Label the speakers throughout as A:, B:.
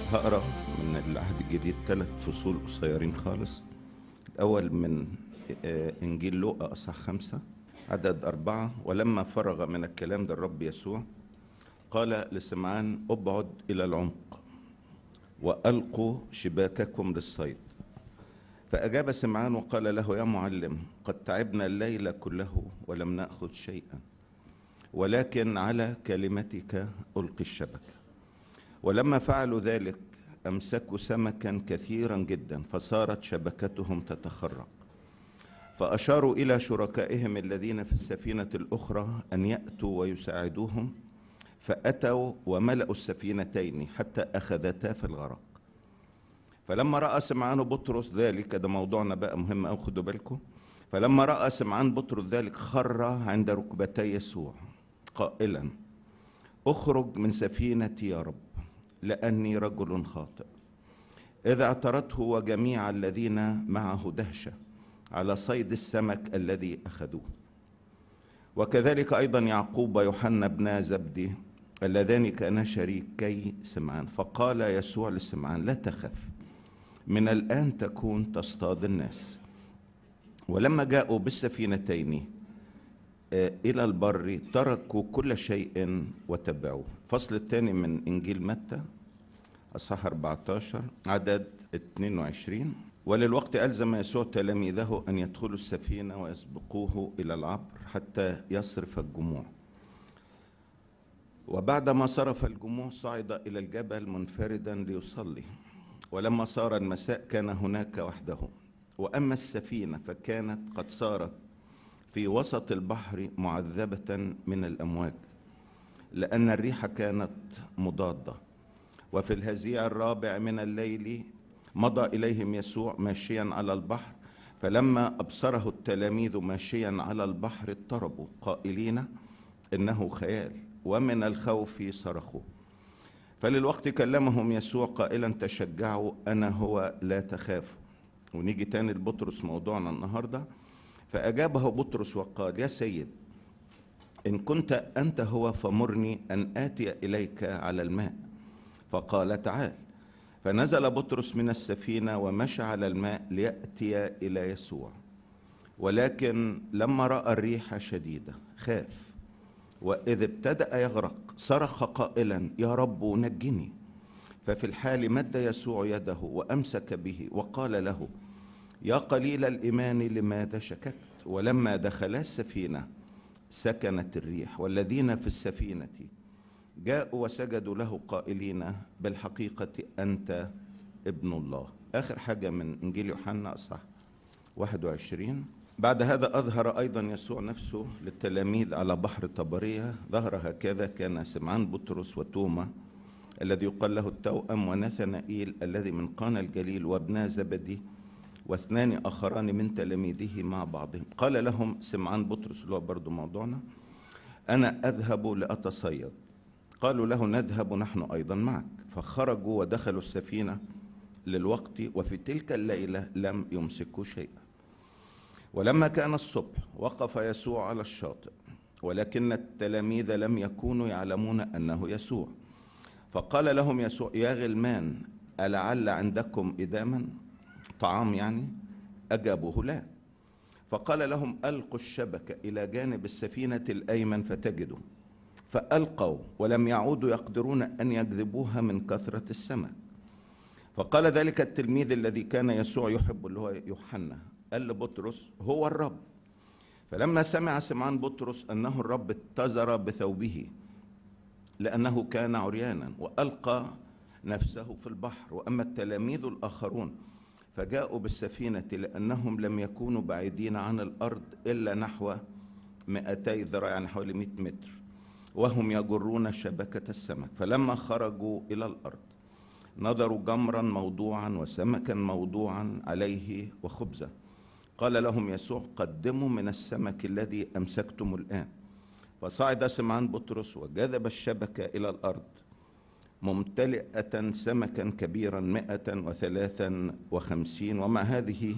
A: هقرا من العهد الجديد ثلاث فصول قصيرين خالص الأول من آه، إنجيل لوقا أصح خمسة عدد أربعة ولما فرغ من الكلام ده الرب يسوع قال لسمعان ابعد إلى العمق وألقوا شباككم للصيد فأجاب سمعان وقال له يا معلم قد تعبنا الليل كله ولم نأخذ شيئا ولكن على كلمتك ألقي الشبكة ولما فعلوا ذلك أمسكوا سمكا كثيرا جدا فصارت شبكتهم تتخرق فأشاروا إلى شركائهم الذين في السفينة الأخرى أن يأتوا ويساعدوهم فأتوا وملأوا السفينتين حتى أخذتا في الغرق فلما رأى سمعان بطرس ذلك ده موضوعنا بقى مهم أوي خدوا بالكم فلما رأى سمعان بطرس ذلك خر عند ركبتي يسوع قائلا اخرج من سفينتي يا رب لأني رجل خاطئ إذا اعترته وجميع الذين معه دهشة على صيد السمك الذي أخذوه وكذلك أيضا يعقوب ويوحنا بنا زبدي اللذان كانا شريكي سمعان فقال يسوع لسمعان لا تخف من الآن تكون تصطاد الناس ولما جاءوا بالسفينتين آه، إلى البر تركوا كل شيء وتبعوه الفصل الثاني من إنجيل متى أصحاح 14 عدد 22 وللوقت ألزم يسوع تلاميذه أن يدخلوا السفينة ويسبقوه إلى العبر حتى يصرف الجموع وبعدما صرف الجموع صعد إلى الجبل منفردا ليصلي ولما صار المساء كان هناك وحده وأما السفينة فكانت قد صارت في وسط البحر معذبة من الأمواج لأن الريح كانت مضادة وفي الهزيع الرابع من الليل مضى إليهم يسوع ماشيا على البحر فلما أبصره التلاميذ ماشيا على البحر اضطربوا قائلين إنه خيال ومن الخوف صرخوا فللوقت كلمهم يسوع قائلا تشجعوا أنا هو لا تخافوا ونيجي تاني لبطرس موضوعنا النهارده فأجابه بطرس وقال يا سيد إن كنت أنت هو فمرني أن آتي إليك على الماء فقال تعال فنزل بطرس من السفينة ومشى على الماء ليأتي إلى يسوع ولكن لما رأى الريح شديدة خاف وإذ ابتدأ يغرق صرخ قائلا يا رب نجني ففي الحال مد يسوع يده وأمسك به وقال له يا قليل الإيمان لماذا شككت ولما دخلا السفينة سكنت الريح والذين في السفينة جاءوا وسجدوا له قائلين بالحقيقة أنت ابن الله آخر حاجة من إنجيل يوحنا أصح 21 بعد هذا أظهر أيضا يسوع نفسه للتلاميذ على بحر طبرية ظهر هكذا كان سمعان بطرس وتوما الذي يقال له التوأم ونثنائيل الذي من قانا الجليل وابنا زبدي واثنان آخران من تلاميذه مع بعضهم قال لهم سمعان بطرس اللي هو برضه موضوعنا أنا أذهب لأتصيد قالوا له نذهب نحن أيضا معك فخرجوا ودخلوا السفينة للوقت وفي تلك الليلة لم يمسكوا شيئا ولما كان الصبح وقف يسوع على الشاطئ ولكن التلاميذ لم يكونوا يعلمون أنه يسوع فقال لهم يسوع يا غلمان ألعل عندكم إداما طعام يعني أجابوه لا فقال لهم ألقوا الشبكة إلى جانب السفينة الأيمن فتجدوا فألقوا ولم يعودوا يقدرون أن يجذبوها من كثرة السمك فقال ذلك التلميذ الذي كان يسوع يحب اللي هو يوحنا قال لبطرس هو الرب فلما سمع سمعان بطرس أنه الرب اتزر بثوبه لأنه كان عريانا وألقى نفسه في البحر وأما التلاميذ الآخرون فجاءوا بالسفينة لأنهم لم يكونوا بعيدين عن الأرض إلا نحو 200 ذراع يعني حوالي 100 متر وهم يجرون شبكة السمك فلما خرجوا إلى الأرض نظروا جمرا موضوعا وسمكا موضوعا عليه وخبزا قال لهم يسوع قدموا من السمك الذي أمسكتم الآن فصعد سمعان بطرس وجذب الشبكة إلى الأرض ممتلئة سمكا كبيرا مئة وثلاثا وخمسين ومع هذه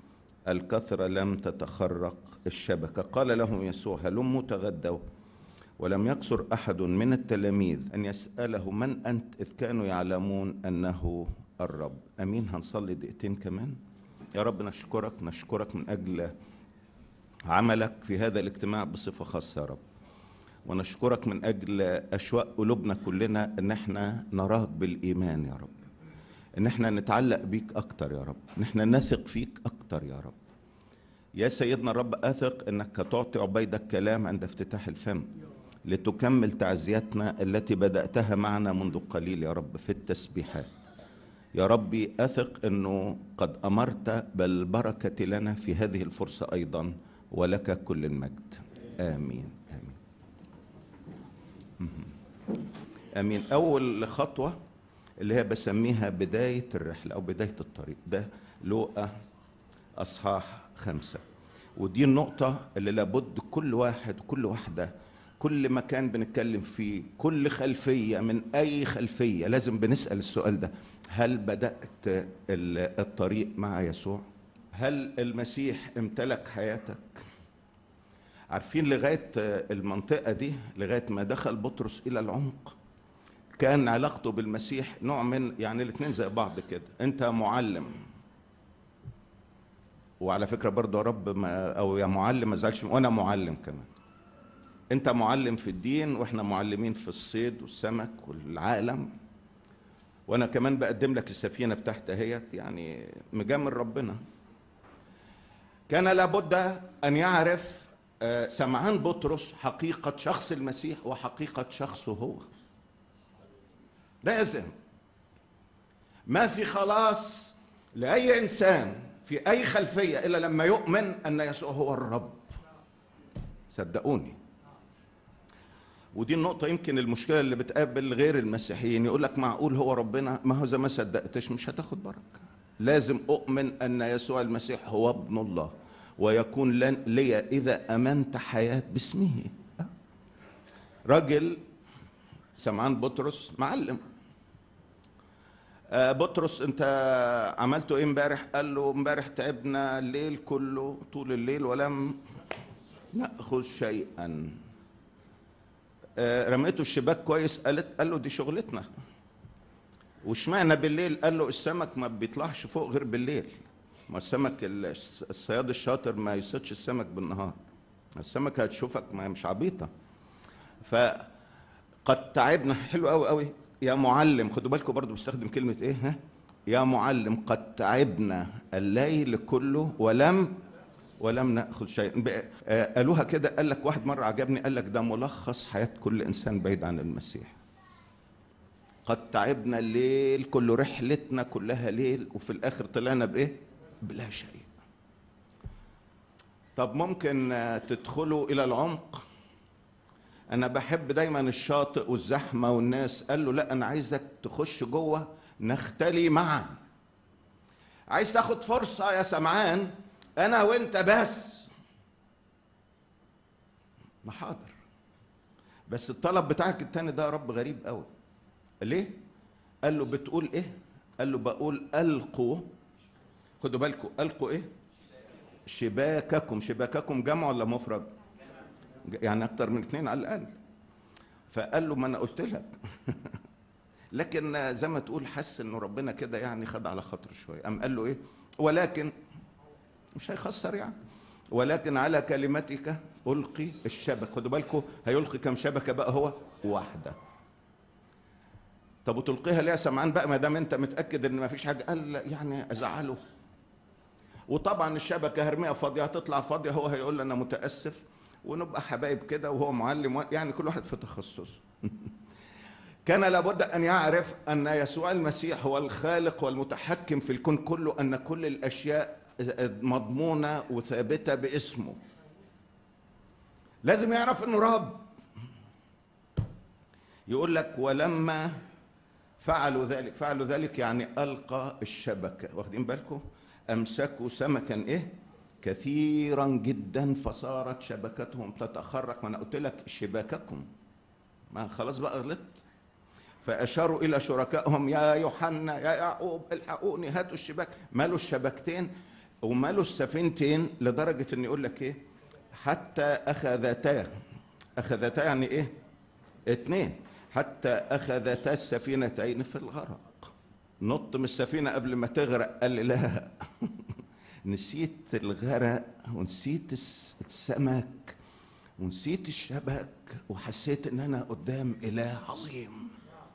A: الكثرة لم تتخرق الشبكة قال لهم يسوع هلموا تغدوا ولم يقصر احد من التلاميذ ان يساله من انت اذ كانوا يعلمون انه الرب امين هنصلي دقيقتين كمان يا رب نشكرك نشكرك من اجل عملك في هذا الاجتماع بصفه خاصه يا رب ونشكرك من اجل اشواق قلوبنا كلنا ان احنا نراك بالايمان يا رب ان احنا نتعلق بيك اكتر يا رب ان احنا نثق فيك اكتر يا رب يا سيدنا الرب اثق انك تعطي عبيدك كلام عند افتتاح الفم لتكمل تعزيتنا التي بداتها معنا منذ قليل يا رب في التسبيحات يا ربي اثق انه قد امرت بالبركه لنا في هذه الفرصه ايضا ولك كل المجد امين امين امين اول خطوه اللي هي بسميها بدايه الرحله او بدايه الطريق ده لوقا اصحاح خمسه ودي النقطه اللي لابد كل واحد كل واحده كل مكان بنتكلم فيه كل خلفيه من اي خلفيه لازم بنسال السؤال ده هل بدات الطريق مع يسوع هل المسيح امتلك حياتك عارفين لغايه المنطقه دي لغايه ما دخل بطرس الى العمق كان علاقته بالمسيح نوع من يعني الاثنين زي بعض كده انت معلم وعلى فكره برضه يا رب ما او يا معلم ما زعلش وانا معلم كمان انت معلم في الدين واحنا معلمين في الصيد والسمك والعالم وانا كمان بقدم لك السفينه بتاعت اهيت يعني مجامل ربنا كان لابد ان يعرف سمعان بطرس حقيقه شخص المسيح وحقيقه شخصه هو لازم ما في خلاص لاي انسان في اي خلفيه الا لما يؤمن ان يسوع هو الرب صدقوني ودي النقطة يمكن المشكلة اللي بتقابل غير المسيحيين يقول لك معقول هو ربنا ما هو إذا ما صدقتش مش هتاخد بركة لازم أؤمن أن يسوع المسيح هو ابن الله ويكون لي إذا أمنت حياة باسمه راجل سمعان بطرس معلم بطرس انت عملته ايه امبارح قال له امبارح تعبنا الليل كله طول الليل ولم ناخذ شيئا رميته الشباك كويس قالت قال له دي شغلتنا واشمعنى بالليل قال له السمك ما بيطلعش فوق غير بالليل ما السمك الصياد الشاطر ما يصيدش السمك بالنهار السمك هتشوفك ما مش عبيطه فقد تعبنا حلو قوي قوي يا معلم خدوا بالكم برضو بستخدم كلمه ايه ها يا معلم قد تعبنا الليل كله ولم ولم ناخذ شيء قالوها كده قال لك واحد مره عجبني قال لك ده ملخص حياه كل انسان بعيد عن المسيح قد تعبنا الليل كله رحلتنا كلها ليل وفي الاخر طلعنا بايه بلا شيء طب ممكن تدخلوا الى العمق انا بحب دايما الشاطئ والزحمه والناس قال له لا انا عايزك تخش جوه نختلي معا عايز تاخد فرصه يا سمعان انا وانت بس ما حاضر بس الطلب بتاعك التاني ده يا رب غريب قوي ليه قال له بتقول ايه قال له بقول القوا خدوا بالكم القوا ايه شباككم شباككم جمع ولا مفرد يعني اكتر من اثنين على الاقل فقال له ما انا قلت لك لكن زي ما تقول حس انه ربنا كده يعني خد على خاطره شويه قام قال له ايه ولكن مش هيخسر يعني ولكن على كلمتك القي الشبك خدوا بالكم هيلقي كم شبكه بقى هو واحده طب وتلقيها ليه يا سمعان بقى ما دام انت متاكد ان ما فيش حاجه قال يعني ازعله وطبعا الشبكه هرميها فاضيه هتطلع فاضيه هو هيقول لي انا متاسف ونبقى حبايب كده وهو معلم يعني كل واحد في تخصصه كان لابد ان يعرف ان يسوع المسيح هو الخالق والمتحكم في الكون كله ان كل الاشياء مضمونه وثابته باسمه لازم يعرف انه رب يقول لك ولما فعلوا ذلك فعلوا ذلك يعني القى الشبكه واخدين بالكم امسكوا سمكا ايه كثيرا جدا فصارت شبكتهم تتخرق ما انا قلت لك شباككم ما خلاص بقى غلطت فاشاروا الى شركائهم يا يوحنا يا يعقوب الحقوني هاتوا الشباك مالوا الشبكتين ومالوا السفينتين لدرجه ان يقول لك ايه حتى اخذتا اخذتا يعني ايه اتنين حتى اخذتا السفينتين في الغرق نط من السفينه قبل ما تغرق قال لي لا نسيت الغرق ونسيت الس- السمك ونسيت الشبك وحسيت ان انا قدام اله عظيم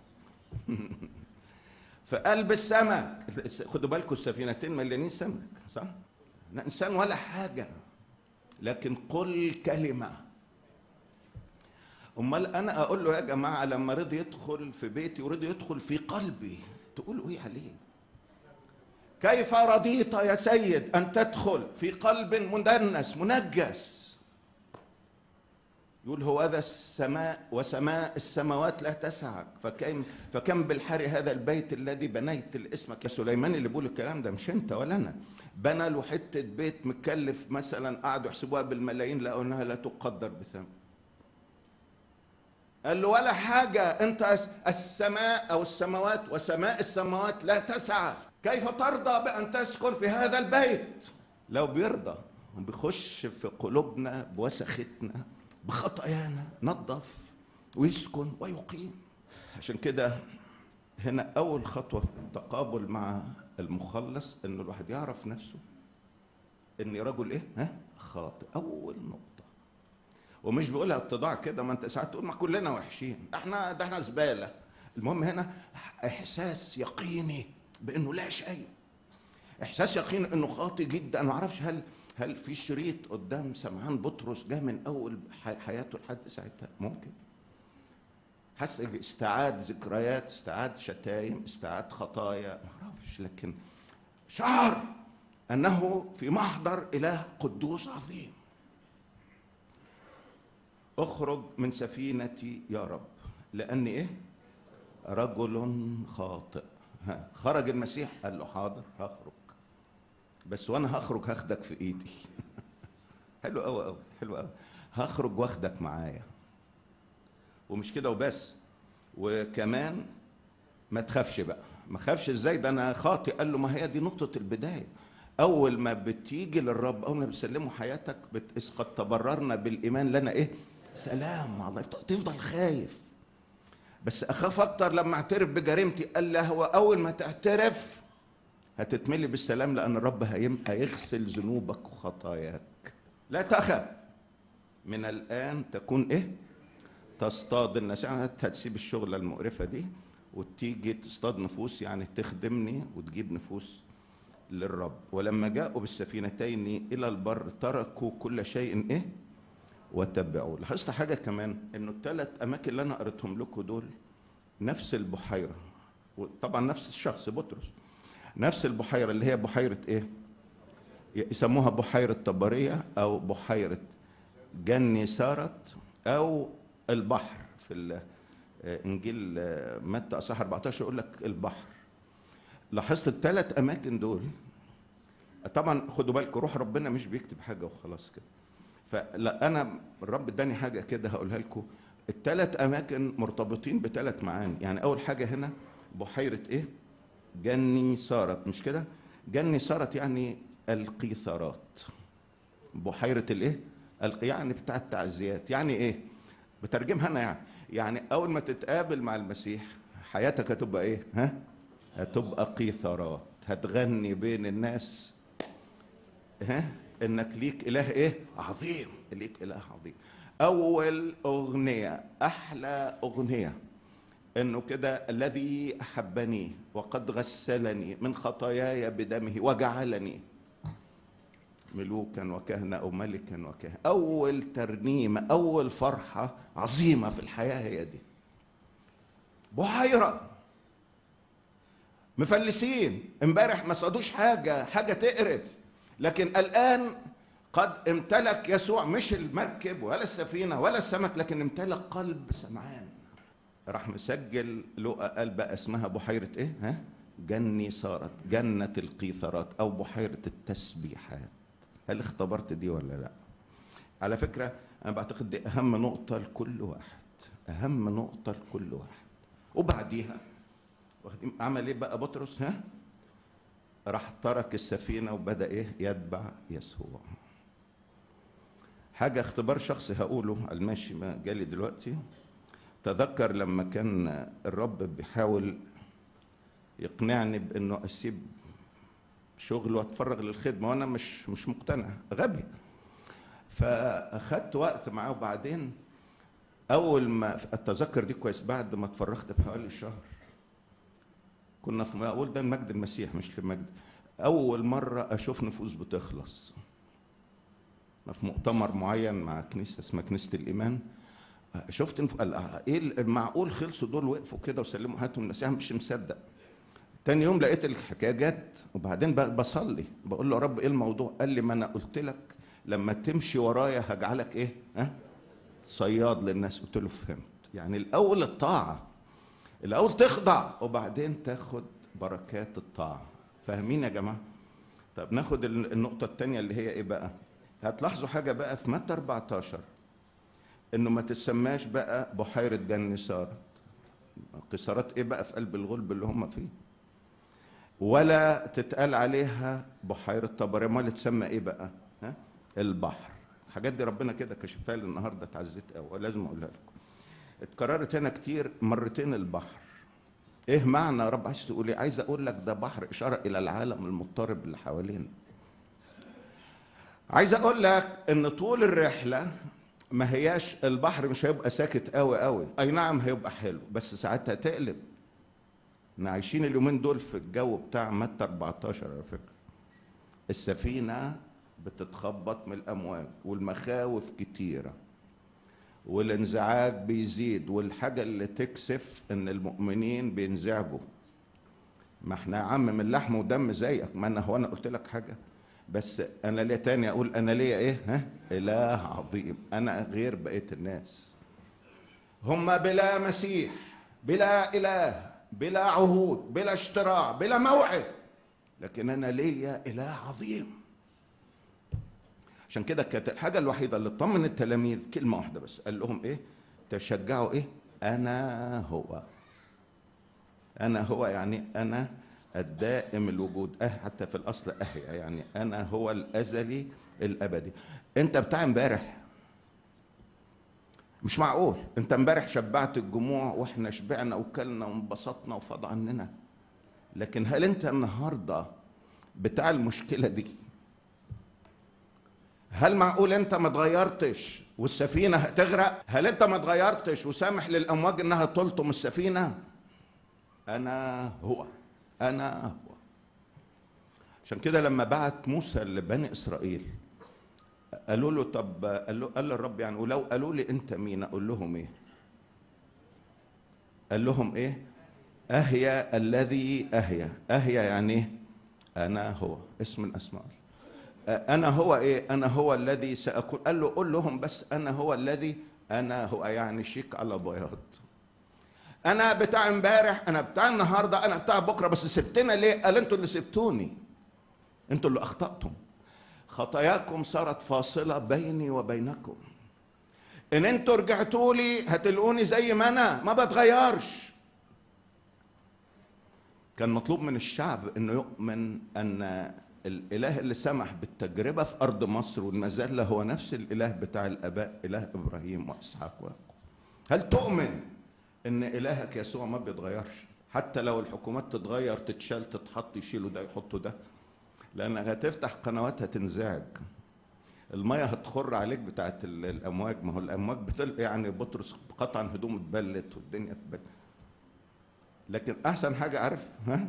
A: في قلب السمك خدوا بالكم السفينتين مليانين سمك صح لا انسان ولا حاجه لكن قل كلمه امال انا اقول له يا جماعه لما رضي يدخل في بيتي ورضي يدخل في قلبي تقولوا ايه عليه كيف رضيت يا سيد ان تدخل في قلب مدنس منجس يقول هو هذا السماء وسماء السماوات لا تسعك فكم فكم بالحر هذا البيت الذي بنيت لاسمك يا سليمان اللي بيقول الكلام ده مش انت ولا انا بنى له حته بيت مكلف مثلا قعدوا يحسبوها بالملايين لقوا انها لا تقدر بثمن قال له ولا حاجة أنت السماء أو السماوات وسماء السماوات لا تسعى كيف ترضى بأن تسكن في هذا البيت لو بيرضى بيخش في قلوبنا بوسختنا بخطايانا نظف ويسكن ويقيم عشان كده هنا أول خطوة في التقابل مع المخلص إن الواحد يعرف نفسه إني رجل إيه؟ ها؟ خاطئ أول نقطة ومش بقولها اتضاع كده ما انت ساعات تقول ما كلنا وحشين ده احنا ده احنا زباله المهم هنا احساس يقيني بانه لا شيء احساس يقيني انه خاطئ جدا ما اعرفش هل هل في شريط قدام سمعان بطرس جه من اول حي- حياته لحد ساعتها ممكن حس استعاد ذكريات استعاد شتايم استعاد خطايا ما اعرفش لكن شعر انه في محضر اله قدوس عظيم اخرج من سفينتي يا رب لاني ايه رجل خاطئ ها خرج المسيح قال له حاضر هخرج بس وانا هخرج هاخدك في ايدي حلو قوي قوي حلو قوي هخرج واخدك معايا ومش كده وبس وكمان ما تخافش بقى ما خافش ازاي ده انا خاطئ قال له ما هي دي نقطة البداية أول ما بتيجي للرب أول ما بتسلمه حياتك بت... قد تبررنا بالإيمان لنا إيه؟ سلام مع الله تفضل خايف بس أخاف أكتر لما أعترف بجريمتي قال له هو أول ما تعترف هتتملي بالسلام لأن الرب هيم... هيغسل ذنوبك وخطاياك لا تخف من الآن تكون إيه؟ تصطاد الناس يعني هتسيب الشغلة المقرفة دي وتيجي تصطاد نفوس يعني تخدمني وتجيب نفوس للرب ولما جاءوا بالسفينتين الى البر تركوا كل شيء ايه وتبعوا لاحظت حاجه كمان انه الثلاث اماكن اللي انا قريتهم لكم دول نفس البحيره وطبعا نفس الشخص بطرس نفس البحيره اللي هي بحيره ايه يسموها بحيره طبريه او بحيره جني سارت او البحر في انجيل متى اصحاح 14 يقول لك البحر لاحظت الثلاث اماكن دول طبعا خدوا بالكم روح ربنا مش بيكتب حاجه وخلاص كده فلا انا الرب اداني حاجه كده هقولها لكم الثلاث اماكن مرتبطين بثلاث معاني يعني اول حاجه هنا بحيره ايه جني سارت مش كده جني سارت يعني القيثارات بحيره الايه يعني بتاع التعزيات يعني ايه بترجمها انا يعني يعني اول ما تتقابل مع المسيح حياتك هتبقى ايه ها هتبقى قيثارات هتغني بين الناس ها انك ليك اله ايه عظيم ليك اله عظيم اول اغنيه احلى اغنيه انه كده الذي احبني وقد غسلني من خطاياي بدمه وجعلني ملوكا وكهنة أو ملكا وكهنة أول ترنيمة أول فرحة عظيمة في الحياة هي دي بحيرة مفلسين امبارح ما صادوش حاجة حاجة تقرف لكن الآن قد امتلك يسوع مش المركب ولا السفينة ولا السمك لكن امتلك قلب سمعان راح مسجل لقى قال بقى اسمها بحيرة ايه ها جني صارت جنة القيثارات أو بحيرة التسبيحات هل اختبرت دي ولا لا على فكرة أنا بعتقد دي أهم نقطة لكل واحد أهم نقطة لكل واحد وبعديها واخدين عمل ايه بقى بطرس ها راح ترك السفينه وبدا ايه يتبع يسوع حاجة اختبار شخصي هقوله على الماشي ما جالي دلوقتي تذكر لما كان الرب بيحاول يقنعني بانه اسيب شغل واتفرغ للخدمه وانا مش مش مقتنع غبي فاخدت وقت معاه وبعدين اول ما اتذكر دي كويس بعد ما اتفرغت بحوالي شهر كنا في اقول ده مجد المسيح مش لمجد اول مره اشوف نفوس بتخلص في مؤتمر معين مع كنيسه اسمها كنيسه الايمان شفت نف... قال ايه معقول خلصوا دول وقفوا كده وسلموا حياتهم الناس مش مصدق تاني يوم لقيت الحكايه جت وبعدين بصلي بقول له يا رب ايه الموضوع قال لي ما انا قلت لك لما تمشي ورايا هجعلك ايه ها صياد للناس قلت له فهمت يعني الاول الطاعه الاول تخضع وبعدين تاخد بركات الطاعه فاهمين يا جماعه طب ناخد النقطه الثانيه اللي هي ايه بقى هتلاحظوا حاجه بقى في متى 14 انه ما تسماش بقى بحيره جنسارت قصارات ايه بقى في قلب الغلب اللي هم فيه ولا تتقال عليها بحيره طبريه امال تسمى ايه بقى ها البحر الحاجات دي ربنا كده كشفها لي النهارده اتعزيت قوي لازم اقولها لكم اتكررت هنا كتير مرتين البحر ايه معنى يا رب عايز تقول ايه عايز اقول لك ده بحر اشاره الى العالم المضطرب اللي حوالينا عايز اقول لك ان طول الرحله ما هياش البحر مش هيبقى ساكت قوي قوي اي نعم هيبقى حلو بس ساعتها تقلب احنا عايشين اليومين دول في الجو بتاع متى 14 على فكره السفينه بتتخبط من الامواج والمخاوف كتيره والانزعاج بيزيد والحاجه اللي تكسف ان المؤمنين بينزعجوا ما احنا يا عم من لحم ودم زيك ما انا هو انا قلت لك حاجه بس انا ليه تاني اقول انا ليا ايه ها اله عظيم انا غير بقيه الناس هم بلا مسيح بلا اله بلا عهود بلا اشتراع بلا موعد لكن انا ليا اله عظيم عشان كده كانت الحاجه الوحيده اللي طمن التلاميذ كلمه واحده بس قال لهم ايه تشجعوا ايه انا هو انا هو يعني انا الدائم الوجود أه حتى في الاصل احيا يعني انا هو الازلي الابدي انت بتاع امبارح مش معقول انت امبارح شبعت الجموع واحنا شبعنا وكلنا وانبسطنا وفاض عننا لكن هل انت النهارده بتاع المشكله دي هل معقول انت ما اتغيرتش والسفينه هتغرق هل انت ما اتغيرتش وسامح للامواج انها تلطم السفينه انا هو انا هو عشان كده لما بعت موسى لبني اسرائيل قالوا له طب قال له قال الرب يعني ولو قالوا لي انت مين اقول لهم ايه قال لهم ايه اهيا الذي اهيا اهيا يعني ايه انا هو اسم من اسماء انا هو ايه انا هو الذي ساكون قال له قول لهم بس انا هو الذي انا هو يعني شيك على بياض انا بتاع امبارح انا بتاع النهارده انا بتاع بكره بس سبتنا ليه قال انتوا اللي سبتوني انتوا اللي اخطاتم خطاياكم صارت فاصله بيني وبينكم ان انتوا رجعتوا لي هتلقوني زي ما انا ما بتغيرش كان مطلوب من الشعب انه يؤمن ان الاله اللي سمح بالتجربه في ارض مصر والمذله هو نفس الاله بتاع الاباء اله ابراهيم واسحاق ويعقوب هل تؤمن ان الهك يسوع ما بيتغيرش حتى لو الحكومات تتغير تتشال تتحط يشيلوا ده يحطوا ده لانك هتفتح قنوات هتنزعج المية هتخر عليك بتاعت الامواج ما هو الامواج بتل يعني بطرس قطعا هدومه اتبلت والدنيا اتبلت لكن احسن حاجه عارف ها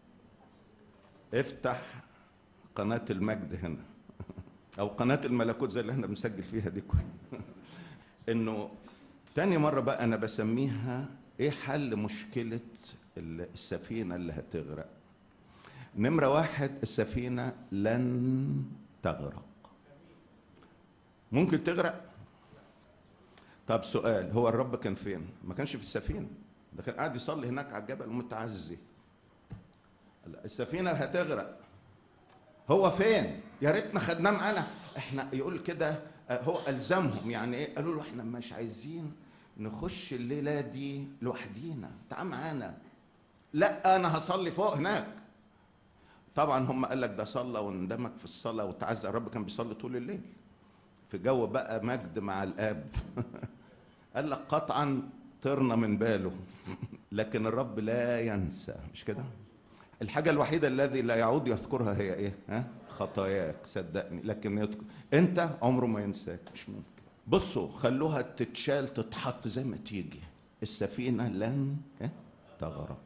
A: افتح قناه المجد هنا او قناه الملكوت زي اللي احنا بنسجل فيها دي انه تاني مرة بقى أنا بسميها إيه حل مشكلة السفينة اللي هتغرق نمرة واحد السفينة لن تغرق ممكن تغرق طب سؤال هو الرب كان فين ما كانش في السفينة ده كان قاعد يصلي هناك على الجبل متعزي السفينة هتغرق هو فين يا ريتنا خدناه معانا احنا يقول كده هو الزمهم يعني ايه قالوا له احنا مش عايزين نخش الليله دي لوحدينا تعال معانا لا انا هصلي فوق هناك طبعا هم قال لك ده صلى واندمج في الصلاه وتعزى الرب كان بيصلي طول الليل في في جو بقى مجد مع الاب قال لك قطعا طرنا من باله لكن الرب لا ينسى مش كده الحاجة الوحيدة الذي لا يعود يذكرها هي ايه ها خطاياك صدقني لكن يذكر انت عمره ما ينساك مش ممكن بصوا خلوها تتشال تتحط زي ما تيجي السفينة لن إيه؟ تغرق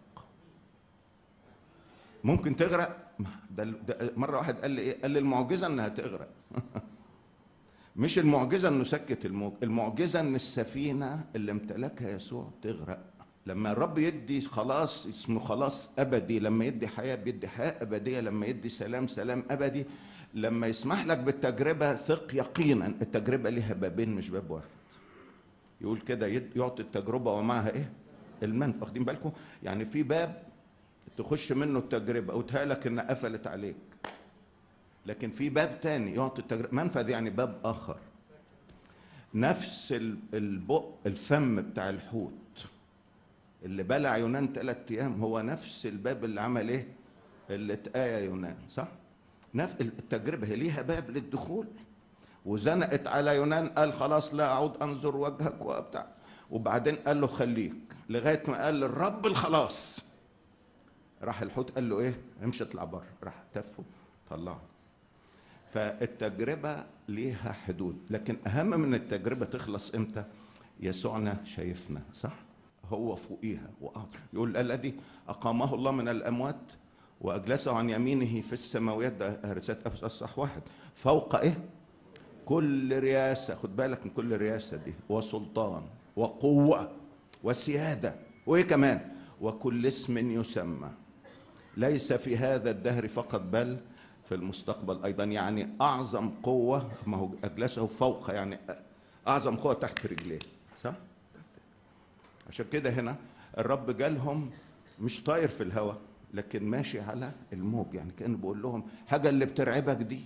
A: ممكن تغرق ده, ده مرة واحد قال لي ايه قال لي المعجزة انها تغرق مش المعجزة انه سكت الموج المعجزة ان السفينة اللي امتلكها يسوع تغرق لما الرب يدي خلاص اسمه خلاص ابدي لما يدي حياه بيدي حياه ابديه لما يدي سلام سلام ابدي لما يسمح لك بالتجربه ثق يقينا التجربه ليها بابين مش باب واحد يقول كده يعطي التجربه ومعها ايه المنفى واخدين بالكم يعني في باب تخش منه التجربه وتهالك انها قفلت عليك لكن في باب تاني يعطي التجربه منفذ يعني باب اخر نفس البق الفم بتاع الحوت اللي بلع يونان ثلاث ايام هو نفس الباب اللي عمل ايه؟ اللي اتآية يونان صح؟ نفس التجربه هي ليها باب للدخول وزنقت على يونان قال خلاص لا اعود انظر وجهك وبتاع وبعدين قال له خليك لغايه ما قال للرب الخلاص راح الحوت قال له ايه؟ امشي اطلع بره راح تفه طلعه فالتجربه ليها حدود لكن اهم من التجربه تخلص امتى؟ يسوعنا شايفنا صح؟ هو فوقيها يقول الذي أقامه الله من الأموات وأجلسه عن يمينه في السماويات ده رسالة أفسس أصح واحد فوق إيه؟ كل رياسة خد بالك من كل رياسة دي وسلطان وقوة وسيادة وإيه كمان؟ وكل اسم يسمى ليس في هذا الدهر فقط بل في المستقبل أيضا يعني أعظم قوة ما هو أجلسه فوق يعني أعظم قوة تحت رجليه صح؟ عشان كده هنا الرب جالهم مش طاير في الهواء لكن ماشي على الموج يعني كانه بيقول لهم حاجه اللي بترعبك دي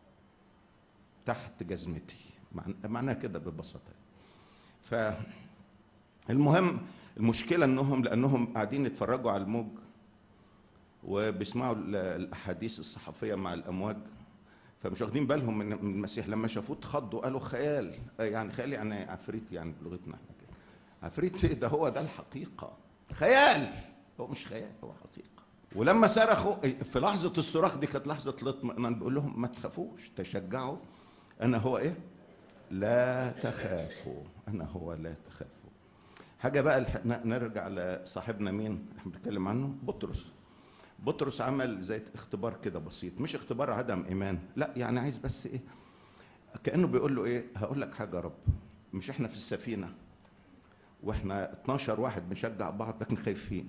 A: تحت جزمتي معناها كده ببساطه ف المهم المشكله انهم لانهم قاعدين يتفرجوا على الموج وبيسمعوا الاحاديث الصحفيه مع الامواج فمش واخدين بالهم من المسيح لما شافوه اتخضوا قالوا خيال يعني خيال يعني عفريت يعني بلغتنا احنا كده عفريت ايه ده هو ده الحقيقة خيال هو مش خيال هو حقيقة ولما صرخوا في لحظة الصراخ دي كانت لحظة الاطمئنان بيقول لهم ما تخافوش تشجعوا أنا هو إيه؟ لا تخافوا أنا هو لا تخافوا حاجة بقى نرجع لصاحبنا مين؟ احنا بنتكلم عنه بطرس بطرس عمل زي اختبار كده بسيط مش اختبار عدم إيمان لا يعني عايز بس إيه؟ كأنه بيقول له إيه؟ هقول لك حاجة يا رب مش احنا في السفينة واحنا 12 واحد بنشجع بعض لكن خايفين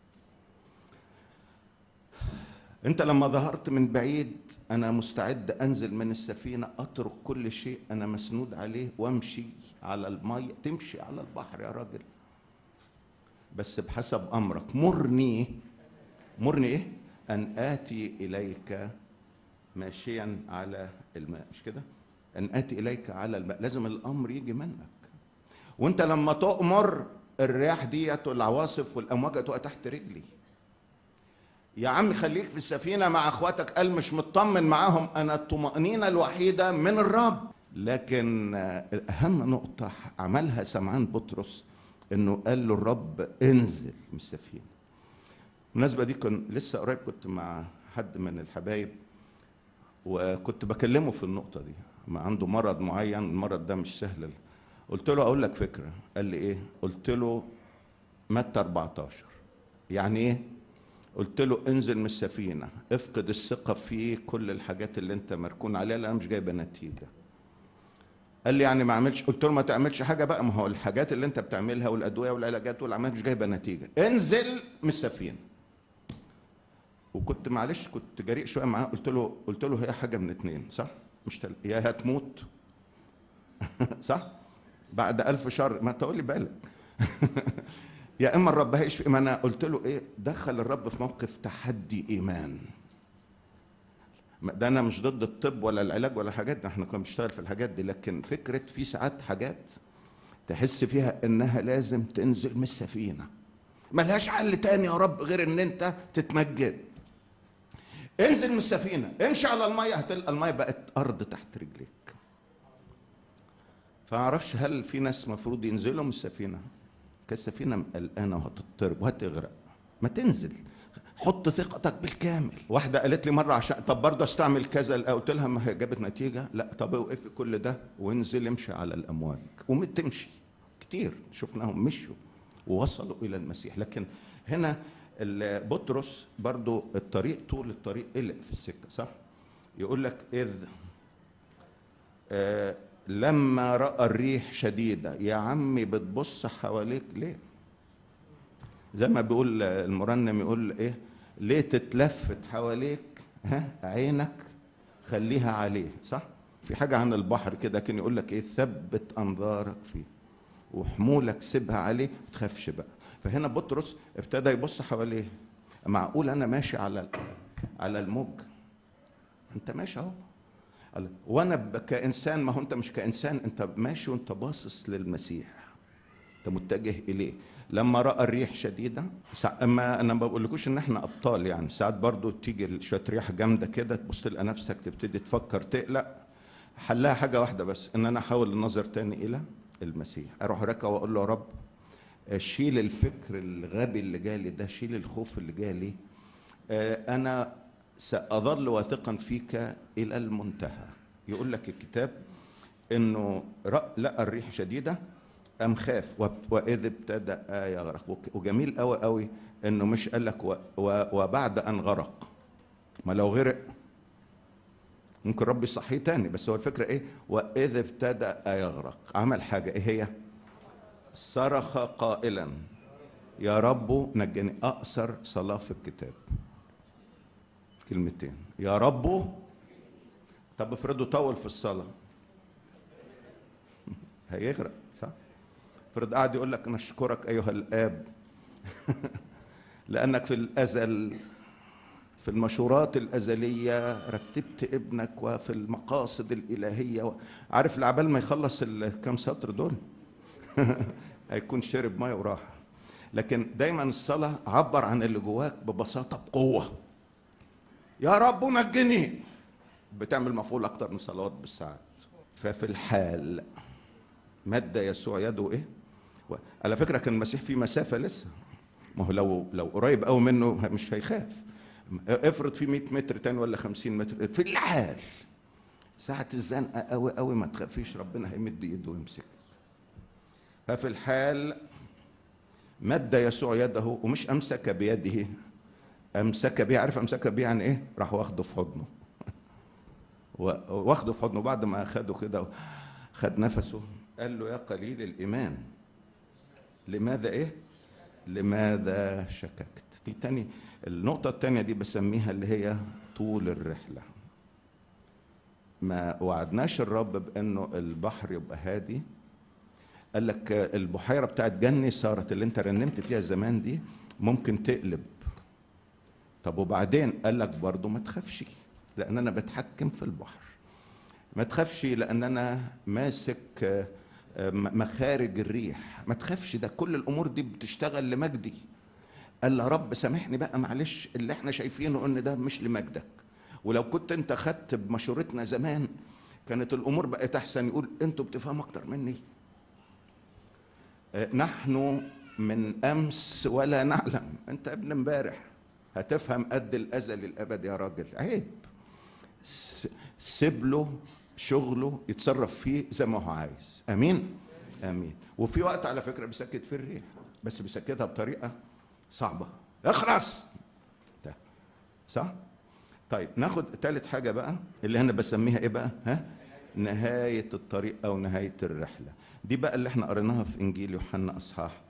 A: انت لما ظهرت من بعيد انا مستعد انزل من السفينه اترك كل شيء انا مسنود عليه وامشي على الميه تمشي على البحر يا راجل بس بحسب امرك مرني مرني ايه ان اتي اليك ماشيا على الماء مش كده ان اتي اليك على الماء لازم الامر يجي منك وانت لما تؤمر الرياح ديت والعواصف والامواج تقع تحت رجلي يا عم خليك في السفينه مع اخواتك قال مش مطمن معاهم انا الطمانينه الوحيده من الرب لكن اهم نقطه عملها سمعان بطرس انه قال له الرب انزل من السفينه بالمناسبه دي كنت لسه قريب كنت مع حد من الحبايب وكنت بكلمه في النقطه دي ما عنده مرض معين المرض ده مش سهل قلت له اقول لك فكره قال لي ايه قلت له متى 14 يعني ايه قلت له انزل من السفينه افقد الثقه في كل الحاجات اللي انت مركون عليها لان مش جايبه نتيجه قال لي يعني ما اعملش قلت له ما تعملش حاجه بقى ما هو الحاجات اللي انت بتعملها والادويه والعلاجات والعمليات مش جايبه نتيجه انزل من السفينه وكنت معلش كنت جريء شويه معاه قلت له قلت له هي حاجه من اتنين صح مش تل... يا هتموت صح بعد ألف شر ما تقول لي بالك يا اما الرب هيشفي ما انا قلت له ايه دخل الرب في موقف تحدي ايمان ده انا مش ضد الطب ولا العلاج ولا الحاجات دي احنا كنا بنشتغل في الحاجات دي لكن فكره في ساعات حاجات تحس فيها انها لازم تنزل من السفينه ملهاش حل تاني يا رب غير ان انت تتمجد انزل من السفينه امشي على الميه هتلقى الميه بقت ارض تحت رجليك فاعرفش هل في ناس مفروض ينزلوا من السفينه كالسفينه قلقانه وهتضطرب وهتغرق ما تنزل حط ثقتك بالكامل واحدة قالت لي مرة عشان طب برضه استعمل كذا قلت لها ما هي جابت نتيجة لا طب اوقفي كل ده وانزل امشي على الأمواج وتمشي كتير شفناهم مشوا ووصلوا إلى المسيح لكن هنا بطرس برضه الطريق طول الطريق قلق في السكة صح؟ يقول لك إذ آه لما رأى الريح شديدة يا عمي بتبص حواليك ليه؟ زي ما بيقول المرنم يقول ايه ليه تتلفت حواليك ها عينك خليها عليه صح في حاجة عن البحر كده كان يقول لك ايه ثبت انظارك فيه وحمولك سيبها عليه ما تخافش بقى فهنا بطرس ابتدى يبص حواليه معقول انا ماشي على على الموج انت ماشي اهو وانا كانسان ما هو انت مش كانسان انت ماشي وانت باصص للمسيح انت متجه اليه لما راى الريح شديده اما انا ما بقولكوش ان احنا ابطال يعني ساعات برضو تيجي شويه ريح جامده كده تبص تلقى نفسك تبتدي تفكر تقلق حلها حاجه واحده بس ان انا احاول النظر تاني الى المسيح اروح راكع واقول له يا رب شيل الفكر الغبي اللي جالي ده شيل الخوف اللي جالي انا ساظل واثقا فيك الى المنتهى يقول لك الكتاب انه لقى الريح شديده قام خاف واذ ابتدا يغرق وجميل قوي قوي انه مش قال لك و وبعد ان غرق ما لو غرق ممكن ربي يصحيه تاني بس هو الفكره ايه واذ ابتدا يغرق عمل حاجه ايه هي صرخ قائلا يا رب نجني اقصر صلاه في الكتاب كلمتين يا رب طب افرضوا طول في الصلاه هيغرق صح افرض قاعد يقول لك نشكرك ايها الاب لانك في الازل في المشورات الازليه رتبت ابنك وفي المقاصد الالهيه عارف العبال ما يخلص الكام سطر دول هيكون شرب ميه وراح لكن دايما الصلاه عبر عن اللي جواك ببساطه بقوه يا رب نجني بتعمل مفعول اكتر من صلوات بالساعات ففي الحال مد يسوع يده ايه على فكره كان المسيح في مسافه لسه ما هو لو لو قريب قوي منه مش هيخاف افرض في 100 متر تاني ولا 50 متر في الحال ساعة الزنقة قوي قوي ما تخافيش ربنا هيمد ايده ويمسكك ففي الحال مد يسوع يده ومش امسك بيده امسك بيه عارف امسك بيه يعني ايه راح واخده في حضنه واخده في حضنه بعد ما اخده كده خد نفسه قال له يا قليل الايمان لماذا ايه لماذا شككت دي تاني النقطة التانية دي بسميها اللي هي طول الرحلة ما وعدناش الرب بانه البحر يبقى هادي قال لك البحيرة بتاعت جني صارت اللي انت رنمت فيها زمان دي ممكن تقلب طب وبعدين قال لك برضه ما تخافش لان انا بتحكم في البحر ما تخافش لان انا ماسك مخارج الريح ما تخافش ده كل الامور دي بتشتغل لمجدي قال يا رب سامحني بقى معلش اللي احنا شايفينه ان ده مش لمجدك ولو كنت انت خدت بمشورتنا زمان كانت الامور بقت احسن يقول انتوا بتفهموا اكتر مني نحن من امس ولا نعلم انت ابن امبارح هتفهم قد الازل الابد يا راجل عيب سيب له شغله يتصرف فيه زي ما هو عايز امين امين وفي وقت على فكره بيسكت في الريح بس بيسكتها بطريقه صعبه اخرس ده صح طيب ناخد ثالث حاجه بقى اللي انا بسميها ايه بقى ها نهايه الطريق او نهايه الرحله دي بقى اللي احنا قريناها في انجيل يوحنا اصحاح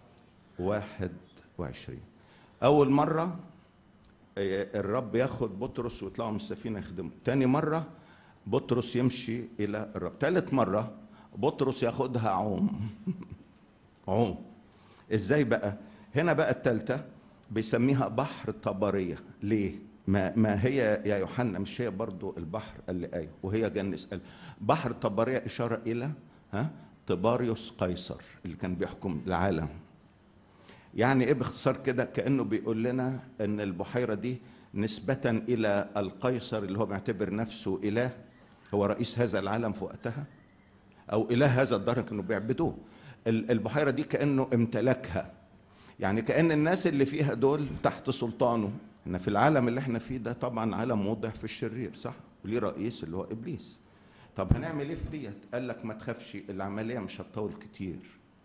A: 21 اول مره الرب ياخد بطرس ويطلعوا من السفينه يخدمه تاني مره بطرس يمشي الى الرب ثالث مره بطرس ياخدها عوم عوم ازاي بقى هنا بقى الثالثه بيسميها بحر طبريه ليه ما ما هي يا يوحنا مش هي برضو البحر اللي ايوه وهي جنس قال بحر طبريه اشاره الى ها طباريوس قيصر اللي كان بيحكم العالم يعني ايه باختصار كده كانه بيقول لنا ان البحيره دي نسبه الى القيصر اللي هو بيعتبر نفسه اله هو رئيس هذا العالم في وقتها او اله هذا الدهر كانوا بيعبدوه ال- البحيره دي كانه امتلكها يعني كان الناس اللي فيها دول تحت سلطانه ان في العالم اللي احنا فيه ده طبعا عالم موضع في الشرير صح وليه رئيس اللي هو ابليس طب هنعمل ايه في ديت قال لك ما تخافش العمليه مش هتطول كتير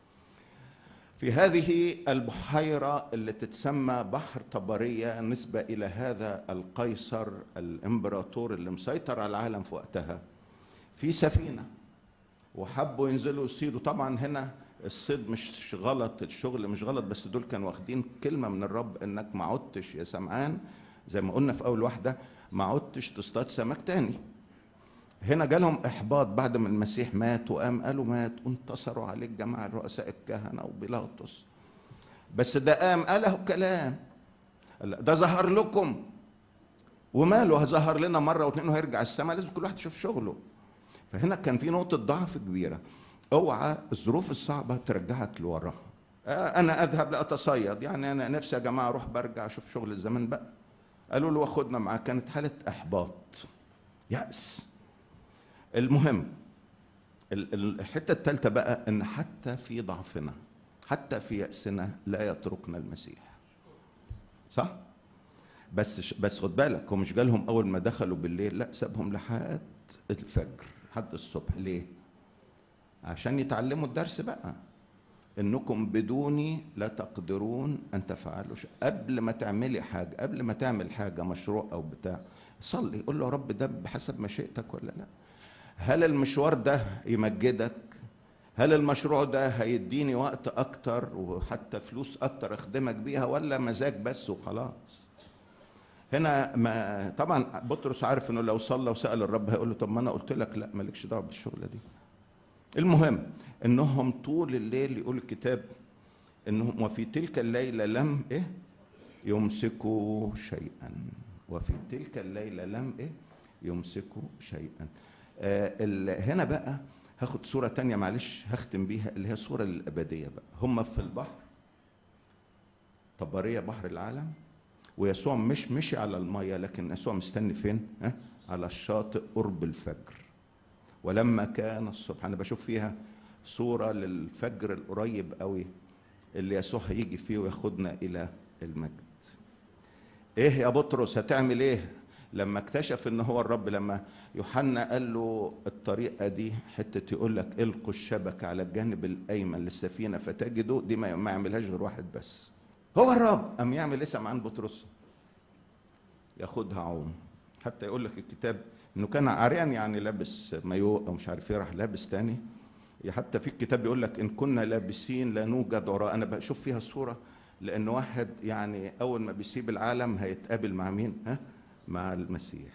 A: في هذه البحيرة اللي تتسمى بحر طبرية نسبة إلى هذا القيصر الإمبراطور اللي مسيطر على العالم في وقتها في سفينة وحبوا ينزلوا يصيدوا طبعا هنا الصيد مش غلط الشغل مش غلط بس دول كانوا واخدين كلمة من الرب انك ما عدتش يا سمعان زي ما قلنا في اول واحدة ما عدتش تصطاد سمك تاني هنا جالهم احباط بعد ما المسيح مات وقام قالوا مات وانتصروا عليه الجماعه رؤساء الكهنه وبيلاطس بس ده قام قاله كلام قال ده ظهر لكم وماله ظهر لنا مره واثنين وهيرجع السماء لازم كل واحد يشوف شغله فهنا كان في نقطه ضعف كبيره اوعى الظروف الصعبه ترجعك لورا آه، انا اذهب لاتصيد يعني انا نفسي يا جماعه اروح برجع اشوف شغل الزمان بقى قالوا له واخدنا معاه كانت حاله احباط يأس المهم ال- ال- الحته الثالثه بقى ان حتى في ضعفنا حتى في يأسنا لا يتركنا المسيح صح بس ش- بس خد بالك هو مش جالهم اول ما دخلوا بالليل لا سابهم لحد الفجر لحد الصبح ليه عشان يتعلموا الدرس بقى انكم بدوني لا تقدرون ان تفعلوا شيء قبل ما تعملي حاجه قبل ما تعمل حاجه مشروع او بتاع صلي قول له يا رب ده بحسب مشيئتك ولا لا هل المشوار ده يمجدك هل المشروع ده هيديني وقت اكتر وحتى فلوس اكتر اخدمك بيها ولا مزاج بس وخلاص هنا ما طبعا بطرس عارف انه لو صلى وسال الرب هيقول له طب ما انا قلت لك لا مالكش دعوه بالشغله دي المهم انهم طول الليل يقول الكتاب انهم وفي تلك الليله لم ايه يمسكوا شيئا وفي تلك الليله لم ايه يمسكوا شيئا آه ال- هنا بقى هاخد صورة تانية معلش هختم بيها اللي هي الصورة الأبدية بقى هم في البحر طبرية بحر العالم ويسوع مش مشي على المية لكن يسوع مستني فين؟ ها؟ على الشاطئ قرب الفجر ولما كان الصبح أنا بشوف فيها صورة للفجر القريب قوي اللي يسوع هيجي فيه وياخدنا إلى المجد ايه يا بطرس هتعمل ايه لما اكتشف ان هو الرب لما يوحنا قال له الطريقه دي حته يقول لك القوا الشبكه على الجانب الايمن للسفينه فتجدوا دي ما ما يعملهاش غير واحد بس هو الرب قام يعمل ايه سمعان بطرس ياخدها عوم حتى يقول لك الكتاب انه كان عريان يعني لابس مايو او مش عارف ايه راح لابس تاني حتى في الكتاب يقول لك ان كنا لابسين لا نوجد وراء انا بشوف فيها الصوره لان واحد يعني اول ما بيسيب العالم هيتقابل مع مين ها مع المسيح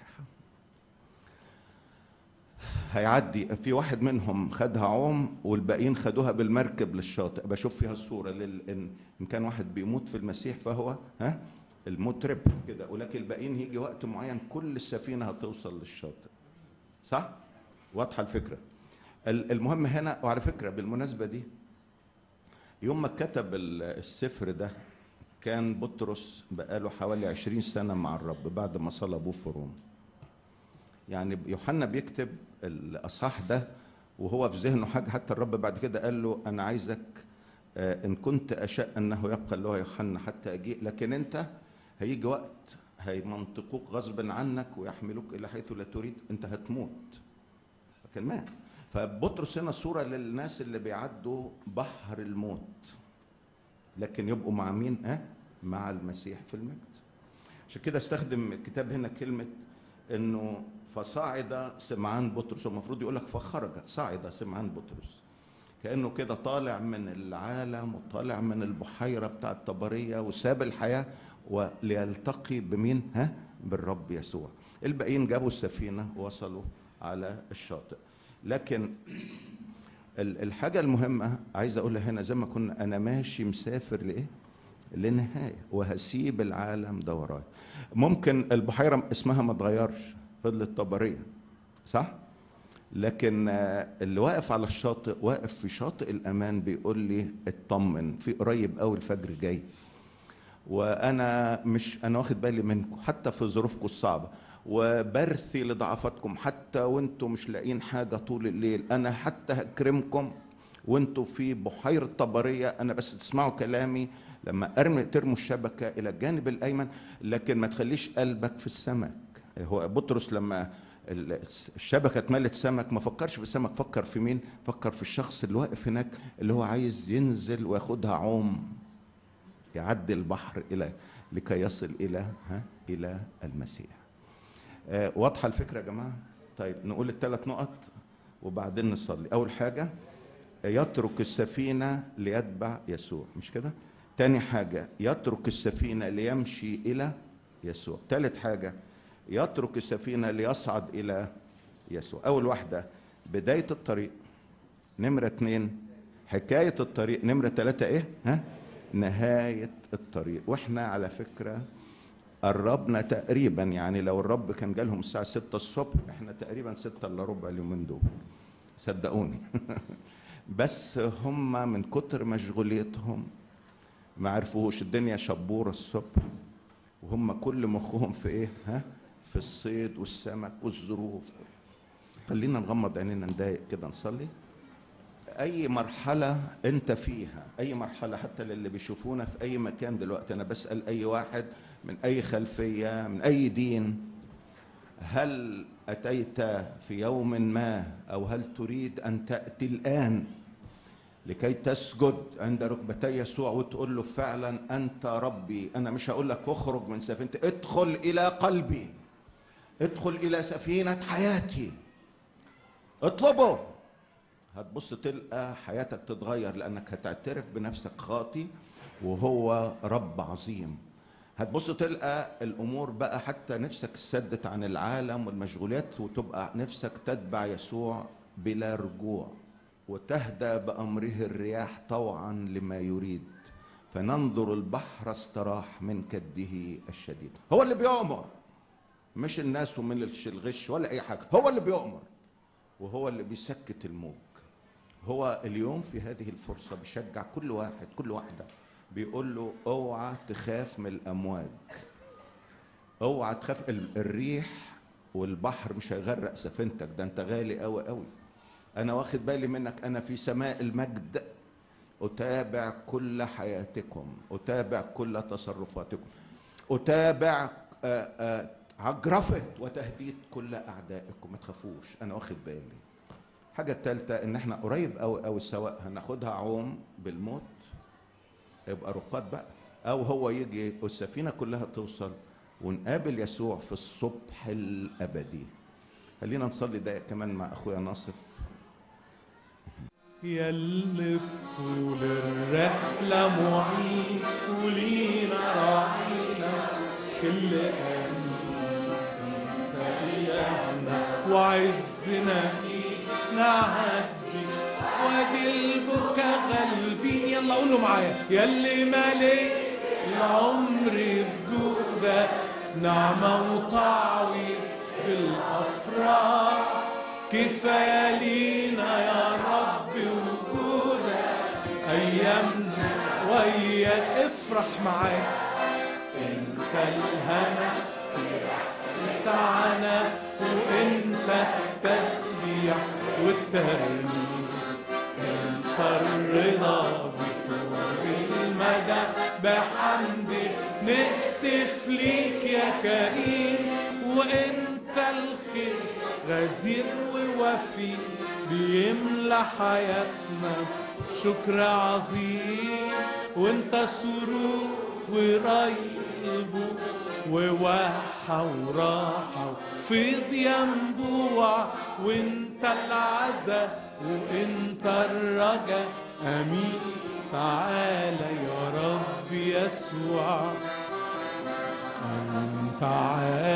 A: هيعدي في واحد منهم خدها عوم والباقيين خدوها بالمركب للشاطئ بشوف فيها الصوره لل... إن... ان كان واحد بيموت في المسيح فهو ها المطرب كده ولكن الباقيين هيجي وقت معين كل السفينه هتوصل للشاطئ صح واضحه الفكره ال- المهم هنا وعلى فكره بالمناسبه دي يوم ما كتب ال- السفر ده كان بطرس بقاله حوالي عشرين سنة مع الرب بعد ما صلبوه في روما يعني يوحنا بيكتب الأصحاح ده وهو في ذهنه حاجة حتى الرب بعد كده قال له أنا عايزك آه، إن كنت أشاء أنه يبقى اللي هو يوحنا حتى أجيء لكن أنت هيجي وقت هيمنطقوك غصبا عنك ويحملوك إلى حيث لا تريد أنت هتموت لكن مات فبطرس هنا صورة للناس اللي بيعدوا بحر الموت لكن يبقوا مع مين؟ ها؟ مع المسيح في المجد. عشان كده استخدم الكتاب هنا كلمة انه فصعد سمعان بطرس المفروض يقول لك فخرج صعد سمعان بطرس كانه كده طالع من العالم وطالع من البحيره بتاع الطبريه وساب الحياه وليلتقي بمين ها بالرب يسوع الباقيين جابوا السفينه وصلوا على الشاطئ لكن ال- الحاجه المهمه عايز اقولها هنا زي ما كنا انا ماشي مسافر لايه لنهايه وهسيب العالم ده ورايا ممكن البحيره اسمها ما اتغيرش فضلت طبريه صح لكن آه، اللي واقف على الشاطئ واقف في شاطئ الامان بيقول لي اطمن في قريب قوي الفجر جاي وانا مش انا واخد بالي منكم حتى في ظروفكم الصعبه وبرثي لضعفاتكم حتى وانتم مش لاقيين حاجة طول الليل أنا حتى هكرمكم وانتم في بحيرة طبرية أنا بس تسمعوا كلامي لما أرمي ترموا الشبكة إلى الجانب الأيمن لكن ما تخليش قلبك في السمك هو بطرس لما الشبكه اتملت سمك ما فكرش في السمك فكر في مين فكر في الشخص اللي واقف هناك اللي هو عايز ينزل وياخدها عوم يعدي البحر الى لكي يصل الى ها الى المسيح آه واضحه الفكره يا جماعه طيب نقول الثلاث نقط وبعدين نصلي اول حاجه يترك السفينه ليتبع يسوع مش كده تاني حاجه يترك السفينه ليمشي الى يسوع ثالث حاجه يترك السفينة ليصعد إلى يسوع أول واحدة بداية الطريق نمرة اتنين حكاية الطريق نمرة ثلاثة إيه؟ ها؟ نهاية الطريق وإحنا على فكرة قربنا تقريبا يعني لو الرب كان جالهم الساعة ستة الصبح إحنا تقريبا ستة إلا ربع اليومين دول صدقوني بس هم من كتر مشغوليتهم ما عرفوش الدنيا شبورة الصبح وهم كل مخهم في ايه ها في الصيد والسمك والظروف خلينا نغمض عينينا نضايق كده نصلي اي مرحله انت فيها اي مرحله حتى للي بيشوفونا في اي مكان دلوقتي انا بسال اي واحد من اي خلفيه من اي دين هل اتيت في يوم ما او هل تريد ان تاتي الان لكي تسجد عند ركبتي يسوع وتقول له فعلا انت ربي انا مش هقول لك اخرج من سفينتي ادخل الى قلبي ادخل الى سفينه حياتي اطلبه هتبص تلقى حياتك تتغير لانك هتعترف بنفسك خاطي وهو رب عظيم هتبص تلقى الامور بقى حتى نفسك سدت عن العالم والمشغولات وتبقى نفسك تتبع يسوع بلا رجوع وتهدى بامره الرياح طوعا لما يريد فننظر البحر استراح من كده الشديد هو اللي بيؤمر مش الناس ومن الغش ولا اي حاجه هو اللي بيؤمر وهو اللي بيسكت الموج هو اليوم في هذه الفرصه بيشجع كل واحد كل واحده بيقول له اوعى تخاف من الامواج اوعى تخاف الريح والبحر مش هيغرق سفينتك ده انت غالي قوي قوي انا واخد بالي منك انا في سماء المجد اتابع كل حياتكم اتابع كل تصرفاتكم اتابع آآ آآ عجرفة وتهديد كل أعدائكم ما تخافوش أنا واخد بالي الحاجة الثالثة إن إحنا قريب أوي أوي سواء هناخدها عوم بالموت يبقى رقاد بقى أو هو يجي والسفينة كلها توصل ونقابل يسوع في الصبح الأبدي خلينا نصلي دقيقة كمان مع أخويا ناصف
B: يلي بطول الرحلة معين ولينا راعينا كل قلب وعزنا نعدي في وادي البكا غالبين يلا قولوا معايا يلي مالي العمر بجودك نعمة وتعويض بالأفراح كفاية لينا يا رب وجودك أيامنا وياك افرح معاك انت الهنا في بتاعنا وانت تسبيح والترنيم انت الرضا بطول المدى بحمد نهتف ليك يا كريم وانت الخير غزير ووفي بيملى حياتنا شكر عظيم وانت سرور وريبه وواحة وراحة وفيض ينبوع وانت العزا وانت الرجا امين تعالى يا رب يسوع امين تعالى